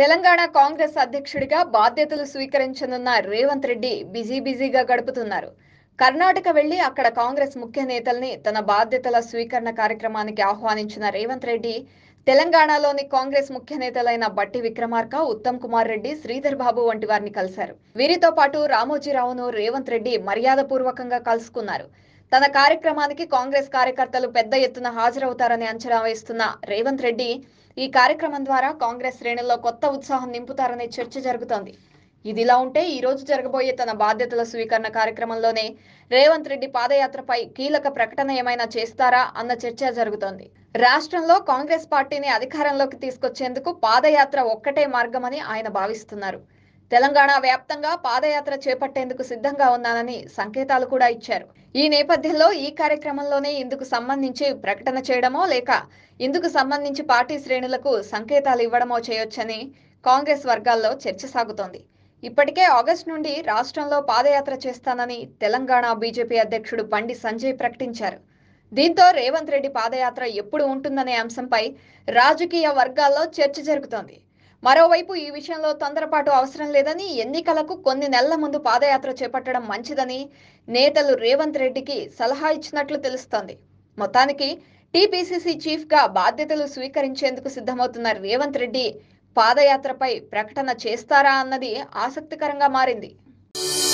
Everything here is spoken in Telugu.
తెలంగాణ కాంగ్రెస్ అధ్యక్షుడిగా బాధ్యతలు స్వీకరించనున్న రేవంత్ రెడ్డి బిజీ బిజీగా గడుపుతున్నారు కర్ణాటక వెళ్లి అక్కడ కాంగ్రెస్ ముఖ్య నేతల్ని తన బాధ్యతల స్వీకరణ కార్యక్రమానికి ఆహ్వానించిన రేవంత్ రెడ్డి తెలంగాణలోని కాంగ్రెస్ ముఖ్య నేతలైన బట్టి విక్రమార్క ఉత్తమ్ కుమార్ రెడ్డి శ్రీధర్ బాబు వంటి వారిని కలిశారు వీరితో పాటు రామోజీరావును రేవంత్ రెడ్డి మర్యాదపూర్వకంగా కలుసుకున్నారు తన కార్యక్రమానికి కాంగ్రెస్ కార్యకర్తలు పెద్ద ఎత్తున హాజరవుతారని అంచనా వేస్తున్న రేవంత్ రెడ్డి ఈ కార్యక్రమం ద్వారా కాంగ్రెస్ శ్రేణుల్లో కొత్త ఉత్సాహం నింపుతారనే చర్చ జరుగుతోంది ఇదిలా ఉంటే ఈ రోజు జరగబోయే తన బాధ్యతల స్వీకరణ కార్యక్రమంలోనే రేవంత్ రెడ్డి పాదయాత్రపై కీలక ప్రకటన ఏమైనా చేస్తారా అన్న చర్చ జరుగుతోంది రాష్ట్రంలో కాంగ్రెస్ పార్టీని అధికారంలోకి తీసుకొచ్చేందుకు పాదయాత్ర ఒక్కటే మార్గమని ఆయన భావిస్తున్నారు తెలంగాణ వ్యాప్తంగా పాదయాత్ర చేపట్టేందుకు సిద్ధంగా ఉన్నానని సంకేతాలు కూడా ఇచ్చారు ఈ నేపథ్యంలో ఈ కార్యక్రమంలోనే ఇందుకు సంబంధించి ప్రకటన చేయడమో లేక ఇందుకు సంబంధించి పార్టీ శ్రేణులకు సంకేతాలు ఇవ్వడమో చేయొచ్చని కాంగ్రెస్ వర్గాల్లో చర్చ సాగుతోంది ఇప్పటికే ఆగస్టు నుండి రాష్ట్రంలో పాదయాత్ర చేస్తానని తెలంగాణ బీజేపీ అధ్యక్షుడు బండి సంజయ్ ప్రకటించారు దీంతో రేవంత్ రెడ్డి పాదయాత్ర ఎప్పుడు ఉంటుందనే అంశంపై రాజకీయ వర్గాల్లో చర్చ జరుగుతోంది మరోవైపు ఈ విషయంలో తొందరపాటు అవసరం లేదని ఎన్నికలకు కొన్ని నెలల ముందు పాదయాత్ర చేపట్టడం మంచిదని నేతలు రేవంత్ రెడ్డికి సలహా ఇచ్చినట్లు తెలుస్తోంది మొత్తానికి టీపీసీసీ చీఫ్ గా బాధ్యతలు స్వీకరించేందుకు సిద్ధమవుతున్న రేవంత్ రెడ్డి పాదయాత్రపై ప్రకటన చేస్తారా అన్నది ఆసక్తికరంగా మారింది